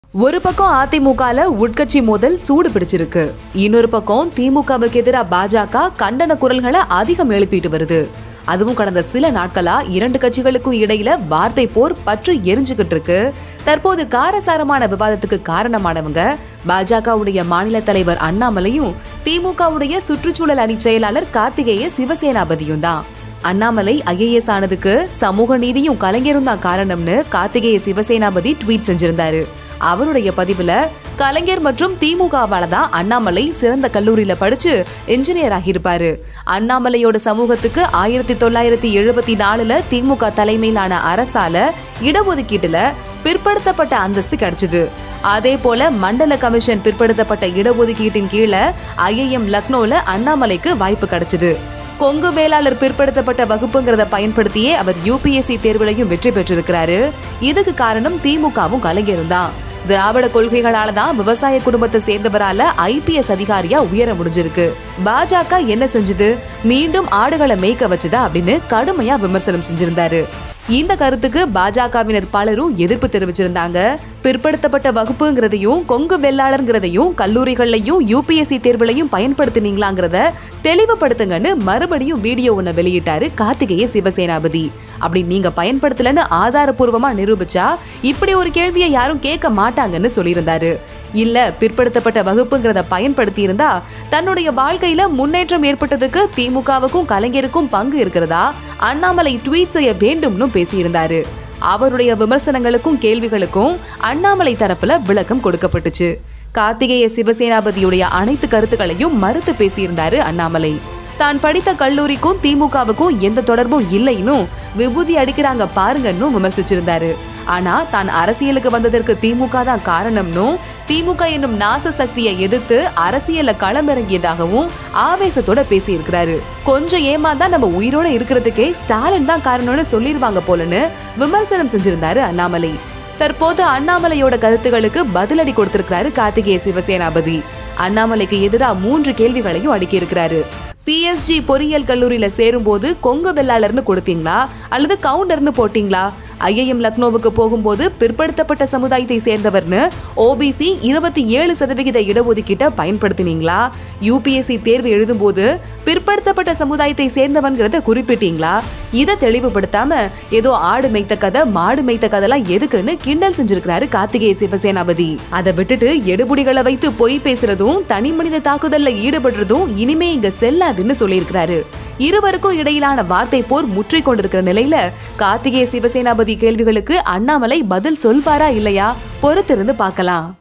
ஒரு பக்கம் அதிமுகல உட்கட்சி மோதல் சூடு பிடிச்சிருக்கு இன்னொரு பக்கம் திமுகவுக்கு எதிராக பாஜக கண்டன குரல்களை அதிகம் எழுப்பிட்டு வருது அதுவும் கடந்த சில நாட்களா இரண்டு கட்சிகளுக்கும் இடையில வார்த்தை போர் பற்றி எரிஞ்சுகிட்டு இருக்கு தற்போது காரசாரமான விவாதத்துக்கு காரணமானவங்க பாஜகவுடைய மாநில தலைவர் அண்ணாமலையும் திமுகவுடைய சுற்றுச்சூழல் அணி செயலாளர் கார்த்திகேய சிவசேனாபதியும் தான் அண்ணாமலை ஐஏஎஸ் ஆனதுக்கு சமூக நீதியும் கலைஞரும் தான் காரணம்னு கார்த்திகேய சிவசேனாபதி ட்வீட் செஞ்சிருந்தாரு அவருடைய பதிவுல கலைஞர் மற்றும் திமுகவால தான் அண்ணாமலை சிறந்த கல்லூரியில படிச்சு இன்ஜினியர் ஆகியிருப்பாரு அண்ணாமலையோட சமூகத்துக்கு ஆயிரத்தி தொள்ளாயிரத்தி எழுபத்தி நாலுல திமுக தலைமையிலான அரசால இடஒதுக்கீட்டுல பிற்படுத்தப்பட்ட அந்தஸ்து கிடைச்சது அதே போல மண்டல கமிஷன் பிற்படுத்தப்பட்ட இடஒதுக்கீட்டின் கீழே ஐஐஎம் லக்னோல அண்ணாமலைக்கு வாய்ப்பு கிடைச்சது கொங்கு வேளாளர் பிற்படுத்தப்பட்ட வகுப்புங்கிறத பயன்படுத்தியே அவர் யூபிஎஸ்சி தேர்வுலையும் வெற்றி பெற்றிருக்கிறாரு இதுக்கு காரணம் திமுகவும் கலைஞரும் தான் திராவிட கொள்கைகளால தான் விவசாய குடும்பத்தை சேர்ந்தவரால ஐபிஎஸ் அதிகாரியா உயர முடிஞ்சிருக்கு பாஜக என்ன செஞ்சது மீண்டும் ஆடுகளை மேய்க்க வச்சுதா அப்படின்னு கடுமையா விமர்சனம் செஞ்சிருந்தாரு இந்த கருத்துக்கு பாஜகவினர் பலரும் எதிர்ப்பு தெரிவிச்சிருந்தாங்க பிற்படுத்தப்பட்ட வகுப்புங்கிறதையும் கொங்கு வெள்ளாளர்ங்கிறதையும் கல்லூரிகள்லையும் யூபிஎஸ்சி தேர்வுலையும் பயன்படுத்தினீங்களாங்கிறத தெளிவுபடுத்துங்கன்னு மறுபடியும் வீடியோ ஒண்ணு வெளியிட்டாரு கார்த்திகேய சிவசேனாபதி அப்படி நீங்க பயன்படுத்தலன்னு ஆதாரபூர்வமா நிரூபிச்சா இப்படி ஒரு கேள்வியை யாரும் கேட்க மாட்டாங்கன்னு சொல்லியிருந்தாரு இல்ல பிற்படுத்தப்பட்ட வகுப்புங்கிறத பயன்படுத்தி இருந்தா தன்னுடைய வாழ்க்கையில முன்னேற்றம் ஏற்பட்டதுக்கு திமுகவுக்கும் கலைஞருக்கும் பங்கு இருக்கிறதா அண்ணாமலை ட்வீட் செய்ய வேண்டும்னு பேசியிருந்தாரு அவருடைய விமர்சனங்களுக்கும் கேள்விகளுக்கும் அண்ணாமலை தரப்புல விளக்கம் கொடுக்கப்பட்டுச்சு கார்த்திகேய சிவசேனாபதியுடைய அனைத்து கருத்துக்களையும் மறுத்து பேசியிருந்தாரு அண்ணாமலை தான் படித்த கல்லூரிக்கும் திமுகவுக்கும் எந்த தொடர்பும் இல்லைன்னு விபூதி அடிக்கிறாங்க பாருங்கன்னு விமர்சிச்சிருந்தாரு ஆனா தான் அரசியலுக்கு வந்ததற்கு திமுக தான் காரணம்னும் திமுக என்னும் நாச சக்தியை எதிர்த்து அரசியல்ல களமிறங்கியதாகவும் ஆவேசத்தோட பேசியிருக்கிறாரு கொஞ்சம் ஏமாந்தா நம்ம உயிரோட இருக்கிறதுக்கே ஸ்டாலின் தான் காரணம்னு சொல்லிருவாங்க போலன்னு விமர்சனம் செஞ்சிருந்தாரு அண்ணாமலை தற்போது அண்ணாமலையோட கருத்துகளுக்கு பதிலடி கொடுத்திருக்கிறாரு கார்த்திகேய சிவசேனாபதி அண்ணாமலைக்கு எதிராக மூன்று கேள்விகளையும் அடுக்கியிருக்கிறாரு பிஎஸ்ஜி பொறியியல் கல்லூரியில சேரும்போது கொங்கு வெள்ளாளர்னு கொடுத்தீங்களா அல்லது கவுண்டர்னு போட்டீங்களா ஐஐஎம் லக்னோவுக்கு போகும்போது பிற்படுத்தப்பட்ட சமுதாயத்தை சேர்ந்தவர்னு ஓபிசி இருபத்தி ஏழு சதவிகித இடஒதுக்கீட்டை பயன்படுத்தினீங்களா யூபிஎஸ்சி தேர்வு எழுதும்போது பிற்படுத்தப்பட்ட சமுதாயத்தை சேர்ந்தவன்கிறத குறிப்பிட்டீங்களா இதை தெளிவுபடுத்தாம ஏதோ ஆடு மேய்த்த கதை மாடு மேய்த்த கதைலாம் எதுக்குன்னு கிண்டல் செஞ்சிருக்கிறாரு கார்த்திகேய சிவசேனாபதி அதை விட்டுட்டு எடுபுடிகளை வைத்து பொய் பேசுறதும் தனி மனித தாக்குதல்ல ஈடுபடுறதும் இனிமே இங்க செல்லாதுன்னு சொல்லியிருக்கிறாரு இருவருக்கும் இடையிலான வார்த்தை போர் முற்றிக் கொண்டிருக்கிற நிலையில கார்த்திகேய சிவசேனாபதி கேள்விகளுக்கு அண்ணாமலை பதில் சொல்வாரா இல்லையா பொறுத்திருந்து பார்க்கலாம்